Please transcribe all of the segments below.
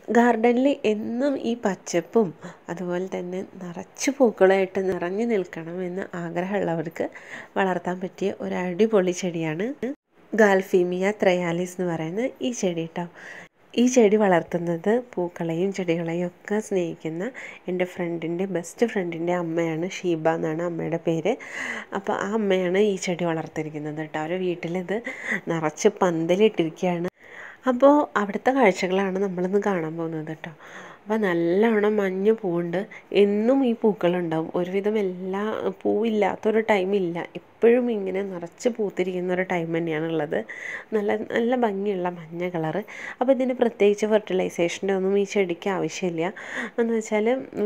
ഗാർഡനിൽ എന്നും ഈ പച്ചപ്പും അതുപോലെ തന്നെ നിറച്ച് പൂക്കളായിട്ട് നിറഞ്ഞു നിൽക്കണമെന്ന് ആഗ്രഹമുള്ളവർക്ക് വളർത്താൻ പറ്റിയ ഒരു അടിപൊളി ചെടിയാണ് ഗാൽഫീമിയ ത്രയാലിസ് എന്ന് പറയുന്ന ഈ ചെടി കേട്ടോ ഈ ചെടി വളർത്തുന്നത് പൂക്കളെയും ചെടികളെയും ഒക്കെ സ്നേഹിക്കുന്ന എൻ്റെ ഫ്രണ്ടിൻ്റെ ബെസ്റ്റ് ഫ്രണ്ടിൻ്റെ അമ്മയാണ് ഷീബ എന്നാണ് അമ്മയുടെ പേര് അപ്പോൾ ആ അമ്മയാണ് ഈ ചെടി വളർത്തിയിരിക്കുന്നത് കേട്ടോ അവരുടെ വീട്ടിലിത് നിറച്ച് പന്തലിട്ടിരിക്കുകയാണ് അപ്പോൾ അവിടുത്തെ കാഴ്ചകളാണ് നമ്മളിന്ന് കാണാൻ പോകുന്നത് കേട്ടോ അപ്പോൾ നല്ലവണ്ണം മഞ്ഞ പൂവുണ്ട് എന്നും ഈ പൂക്കളുണ്ടാവും ഒരുവിധം എല്ലാ പൂവില്ലാത്തൊരു ടൈമില്ല എപ്പോഴും ഇങ്ങനെ നിറച്ച് പൂത്തിരിക്കുന്ന ഒരു ടൈം തന്നെയാണുള്ളത് നല്ല നല്ല ഭംഗിയുള്ള മഞ്ഞ കളറ് അപ്പോൾ ഇതിന് പ്രത്യേകിച്ച് ഫെർട്ടിലൈസേഷൻ്റെ ഒന്നും ഈ ചെടിക്ക് ആവശ്യമില്ല എന്ന് വെച്ചാൽ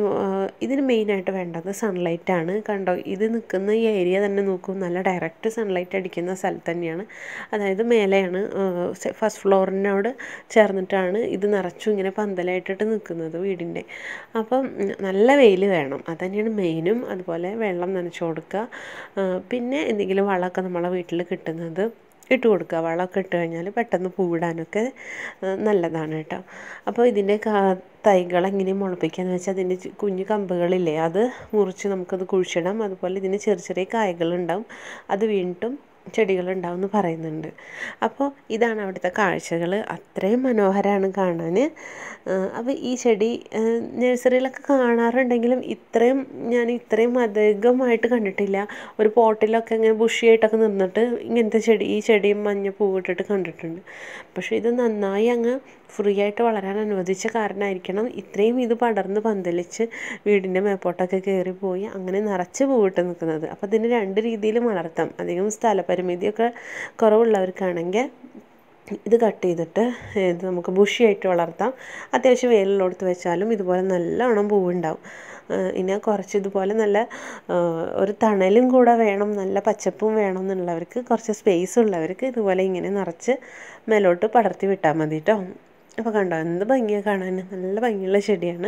ഇതിന് മെയിനായിട്ട് വേണ്ടത് സൺലൈറ്റാണ് കണ്ടോ ഇത് നിൽക്കുന്ന ഈ ഏരിയ തന്നെ നോക്കൂ നല്ല ഡയറക്റ്റ് സൺലൈറ്റ് അടിക്കുന്ന സ്ഥലത്ത് തന്നെയാണ് അതായത് മേലെയാണ് ഫസ്റ്റ് ഫ്ലോറിനോട് ചേർന്നിട്ടാണ് ഇത് നിറച്ചും ഇങ്ങനെ പന്തലായിട്ടിട്ട് നിൽക്കുന്നത് വീടിൻ്റെ അപ്പം നല്ല വെയിൽ വേണം അത് തന്നെയാണ് മെയിനും അതുപോലെ വെള്ളം നനച്ചു കൊടുക്കുക പിന്നെ എന്തെങ്കിലും വളമൊക്കെ നമ്മളെ വീട്ടിൽ കിട്ടുന്നത് ഇട്ട് കൊടുക്കുക വളമൊക്കെ ഇട്ട് കഴിഞ്ഞാൽ പെട്ടെന്ന് പൂവിടാനൊക്കെ നല്ലതാണ് കേട്ടോ അപ്പോൾ ഇതിൻ്റെ തൈകൾ എങ്ങനെ മുളപ്പിക്കാന്ന് വെച്ചാൽ അതിൻ്റെ കുഞ്ഞു കമ്പുകളില്ലേ അത് മുറിച്ച് നമുക്കത് കുഴിച്ചിടാം അതുപോലെ ഇതിന് ചെറിയ ചെറിയ കായകളുണ്ടാവും അത് വീണ്ടും ചെടികളുണ്ടാവും എന്ന് പറയുന്നുണ്ട് അപ്പോൾ ഇതാണ് അവിടുത്തെ കാഴ്ചകൾ അത്രയും മനോഹരമാണ് കാണാൻ അപ്പോൾ ഈ ചെടി നഴ്സറിയിലൊക്കെ കാണാറുണ്ടെങ്കിലും ഇത്രയും ഞാൻ ഇത്രയും അധികമായിട്ട് കണ്ടിട്ടില്ല ഒരു പോട്ടിലൊക്കെ ഇങ്ങനെ ബുഷിയായിട്ടൊക്കെ നിന്നിട്ട് ഇങ്ങനത്തെ ചെടി ഈ ചെടിയും മഞ്ഞ പൂവിട്ടിട്ട് കണ്ടിട്ടുണ്ട് പക്ഷേ ഇത് നന്നായി അങ്ങ് ഫ്രീ ആയിട്ട് വളരാൻ അനുവദിച്ച കാരണമായിരിക്കണം ഇത്രയും ഇത് പടർന്ന് പന്തലിച്ച് വീടിൻ്റെ മേപ്പോട്ടൊക്കെ കയറിപ്പോയി അങ്ങനെ നിറച്ച് പൂവിട്ട് നിൽക്കുന്നത് അപ്പോൾ ഇതിന് രണ്ട് രീതിയിലും വളർത്താം അധികം സ്ഥലപരിമിതിയൊക്കെ കുറവുള്ളവർക്കാണെങ്കിൽ ഇത് കട്ട് ചെയ്തിട്ട് ഇത് നമുക്ക് ബുഷിയായിട്ട് വളർത്താം അത്യാവശ്യം വെയിലുള്ളിടത്ത് വെച്ചാലും ഇതുപോലെ നല്ലവണ്ണം പൂവുണ്ടാവും ഇനി കുറച്ച് ഇതുപോലെ നല്ല ഒരു തണലും കൂടെ വേണം നല്ല പച്ചപ്പും വേണം എന്നുള്ളവർക്ക് കുറച്ച് സ്പേസ് ഉള്ളവർക്ക് ഇതുപോലെ ഇങ്ങനെ നിറച്ച് മേലോട്ട് പടർത്തി വിട്ടാൽ മതി കേട്ടോ അപ്പോൾ കണ്ടോ എന്ത് ഭംഗിയാണ് കാണാൻ നല്ല ഭംഗിയുള്ള ചെടിയാണ്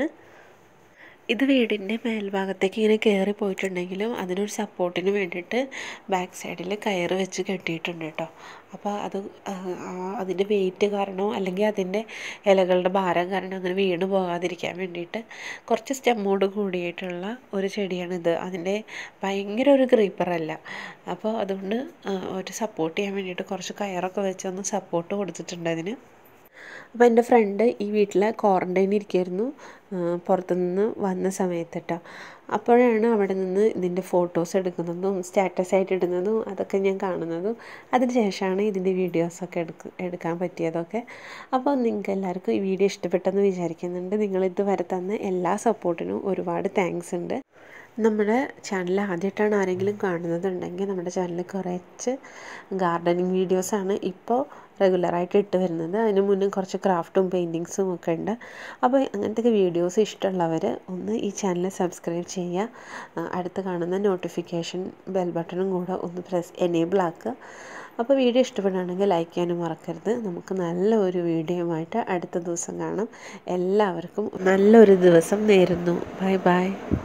ഇത് വീടിൻ്റെ മേൽഭാഗത്തേക്ക് ഇങ്ങനെ കയറി പോയിട്ടുണ്ടെങ്കിലും അതിനൊരു സപ്പോർട്ടിന് വേണ്ടിയിട്ട് ബാക്ക് സൈഡിൽ കയറ് വെച്ച് കെട്ടിയിട്ടുണ്ട് കേട്ടോ അപ്പോൾ അത് അതിൻ്റെ വെയിറ്റ് കാരണമോ അല്ലെങ്കിൽ അതിൻ്റെ ഇലകളുടെ ഭാരം കാരണം അങ്ങനെ വീണ് പോകാതിരിക്കാൻ വേണ്ടിയിട്ട് കുറച്ച് സ്റ്റെമ്മോട് കൂടിയിട്ടുള്ള ഒരു ചെടിയാണിത് അതിൻ്റെ ഭയങ്കര ഒരു ക്രീപ്പറല്ല അപ്പോൾ അതുകൊണ്ട് ഒരു സപ്പോർട്ട് ചെയ്യാൻ വേണ്ടിയിട്ട് കുറച്ച് കയറൊക്കെ വെച്ചൊന്ന് സപ്പോർട്ട് കൊടുത്തിട്ടുണ്ട് അതിന് അപ്പോൾ എൻ്റെ ഫ്രണ്ട് ഈ വീട്ടിൽ ക്വാറൻറ്റൈൻ ഇരിക്കുമായിരുന്നു പുറത്തുനിന്ന് വന്ന സമയത്ത് കേട്ടോ അപ്പോഴാണ് അവിടെ നിന്ന് ഇതിൻ്റെ ഫോട്ടോസ് എടുക്കുന്നതും സ്റ്റാറ്റസ് ആയിട്ട് ഇടുന്നതും അതൊക്കെ ഞാൻ കാണുന്നതും അതിന് ശേഷമാണ് ഇതിൻ്റെ വീഡിയോസൊക്കെ എടുക്ക എടുക്കാൻ പറ്റിയതൊക്കെ അപ്പോൾ നിങ്ങൾക്ക് എല്ലാവർക്കും ഈ വീഡിയോ ഇഷ്ടപ്പെട്ടെന്ന് വിചാരിക്കുന്നുണ്ട് നിങ്ങളിത് വരെ തന്ന എല്ലാ സപ്പോർട്ടിനും ഒരുപാട് താങ്ക്സ് ഉണ്ട് നമ്മുടെ ചാനൽ ആദ്യമായിട്ടാണ് ആരെങ്കിലും കാണുന്നതുണ്ടെങ്കിൽ നമ്മുടെ ചാനൽ കുറച്ച് ഗാർഡനിങ് വീഡിയോസാണ് ഇപ്പോൾ റെഗുലറായിട്ട് ഇട്ട് വരുന്നത് അതിന് മുന്നേ കുറച്ച് ക്രാഫ്റ്റും പെയിൻറ്റിങ്സും ഒക്കെ ഉണ്ട് അപ്പോൾ അങ്ങനത്തെ വീഡിയോസ് ഇഷ്ടമുള്ളവർ ഒന്ന് ഈ ചാനൽ സബ്സ്ക്രൈബ് ചെയ്യുക അടുത്ത് കാണുന്ന നോട്ടിഫിക്കേഷൻ ബെൽ ബട്ടണും കൂടെ ഒന്ന് പ്രസ് എനേബിൾ ആക്കുക അപ്പോൾ വീഡിയോ ഇഷ്ടപ്പെടുകയാണെങ്കിൽ ലൈക്ക് ചെയ്യാനും മറക്കരുത് നമുക്ക് നല്ലൊരു വീഡിയോയുമായിട്ട് അടുത്ത ദിവസം കാണാം എല്ലാവർക്കും നല്ലൊരു ദിവസം നേരുന്നു ബൈ ബൈ